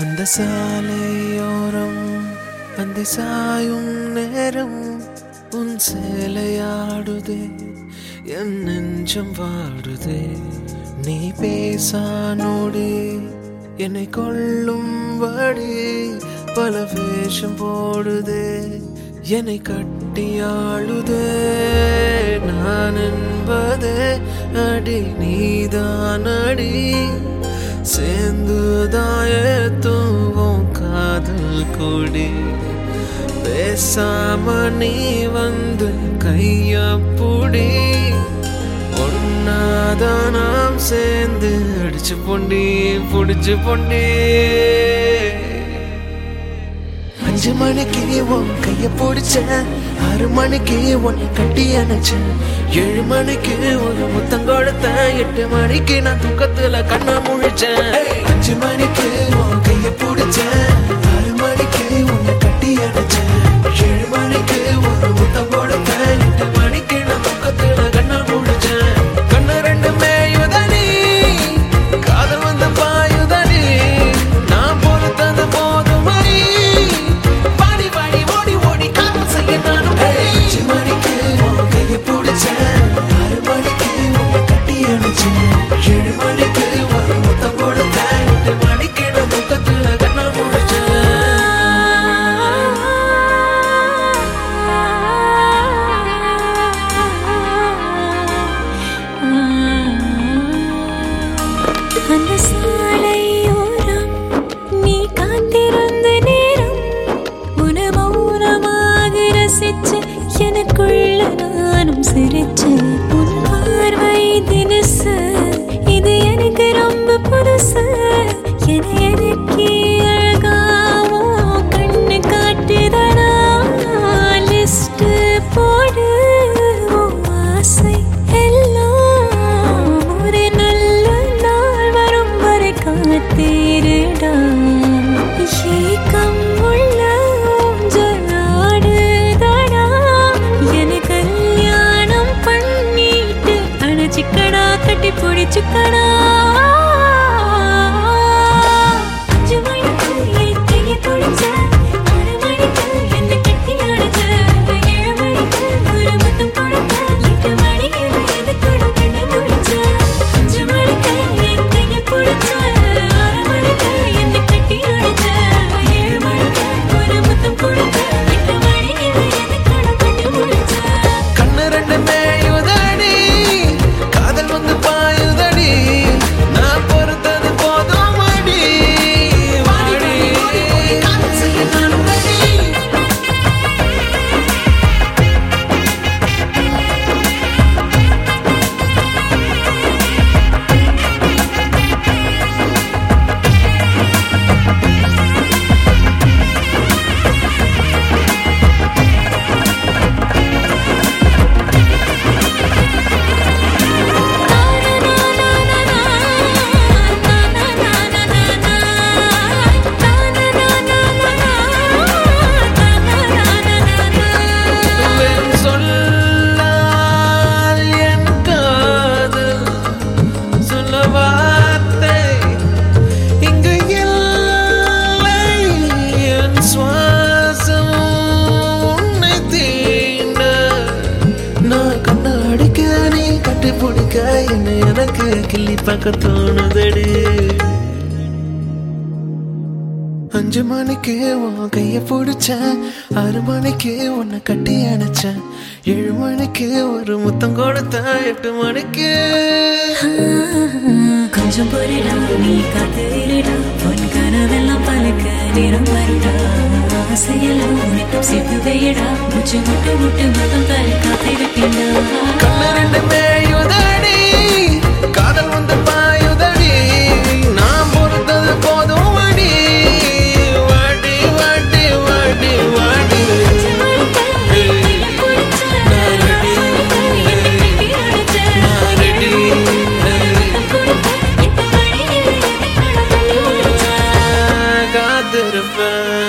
அந்த சாலையோரம் அந்த சாயும் நேரம் உன் சேலையாடுதே என் நெஞ்சம் வாடுதே நீ பேசானோடி என்னை கொள்ளும்படி பல வேஷம் போடுதே என்னை கட்டியாளுதே நான் என்பதே அடி நீதான் அடி சேர்ந்துதாய தூவும் காதல் கொடி பேசாம நீ வந்து கைய புடி ஒன்னாதான் நாம் சேர்ந்து அடிச்சு பொண்டி புடிச்சு பொண்டி அஞ்சு மணிக்கு உன் கைய பிடிச்சேன் ஆறு மணிக்கு உன்னை கட்டி அணைச்சேன் ஏழு மணிக்கு ஒரு முத்தம் கொடுத்தேன் எட்டு மணிக்கு நான் தூக்கத்துல கண்ணை முழிச்சேன் அஞ்சு மணிக்கு உன் கைய பிடிச்சேன் ஆறு மணிக்கு உன்னை கட்டி அணைச்சேன் ஏழு மணிக்கு ஒரு முத்தம் கொடுத்தேன் எட்டு மணிக்கு நான் தூக்கத்துல கண்ணை முழிச்சேன் கண்ணு ரெண்டு மேயுதனி காதல் வந்து பாயுதனி நான் பொறுத்தது போதுமடி பாடி பாடி ஓடி ஓடி காதல் செய்ய நானும் அஞ்சு மணிக்கு உன் கையை பிடிச்சேன் ஆறு மணிக்கு உன்னை கட்டி அணைச்சேன் ஏழு மணிக்கு ஒரு முத்தம் கொடுத்தேன் எட்டு மணிக்கு நான் முகத்துல கண்ணா முடிச்சேன் அந்த சாலையோரம் நீ காத்திருந்த நேரம் உன மௌனமாக ரசிச்சு எனக்குள்ள நானும் சிரிச்சேன் உன் பார்வை தினசு இது எனக்கு ரொம்ப புதுசு என எனக்கு அழகாவோ கண்ணு காட்டுதடா லிஸ்ட் போடு உன் ஆசை எல்லாம் ஒரு நல்ல நாள் வரும் வரை காத்திருடா ஏக்கம் உள்ள ஜனாடுதடா என கல்யாணம் பண்ணிட்டு அணைச்சிக்கடா கட்டி பிடிச்சுக்கடா அஞ்சு மணிக்கு என் கையை பிடிச்ச, ஆறு மணிக்கு என்னை கட்டி அணைச்ச, ஏழு மணிக்கு ஒரு முத்தம் கொடுத்த, எட்டு மணிக்கு எதுக்கூட கண்ணை முடிச்ச. அஞ்சு மணிக்கு என் கையை பிடிச்ச, ஆறு மணிக்கு என்னை கட்டி அணைச்ச, ஏழு மணிக்கு ஒரு முத்தம் கொடுத்த, எட்டு மணிக்கு எதுக்கூட கண்ணை முடிச்ச. கண்ணு ரெண்டு மேயுதடி காதல் வந்து பாயுதடி நான் பொறுத்தது போதும் அடி வாடி காதல் செய்ய நானும் ready. வெண் சொல்லால் என் காதல் சொல்ல வார்த்தை இங்கு இல்லை என் சுவாசம் உன்னை தீண்ட நான் கண்ண அடிக்க நீ கட்டி பிடிக்க என்ன எனக்கு கிள்ளி பார்க்க தோணுதடி அஞ்சு மணிக்கு உன் கைய பிடிச்சேன் ஆறு மணிக்கு உன்னை கட்டி அணைச்சேன் ஏழு மணிக்கு ஒரு முத்தம் கொடுத்தேன் எட்டு மணிக்கு கொஞ்சம் பொருடா நீ காத்திருடா பொன் கனவெல்லாம் பழுக்க நிறம் வருடா ஆசையெல்லாம் உனக்கும் சேர்த்து வையடா முச்சு முட்டு முட்டு மதம் தர காத்திருக்கேன்டா கண்ணு ரெண்டு மேயுதடி காதல் வந்து பாயுதடி நான் பொறுத்தது போதும் அடி வாடி வாடி வாடி வாடி நான் ready. காத்திருப்பேன்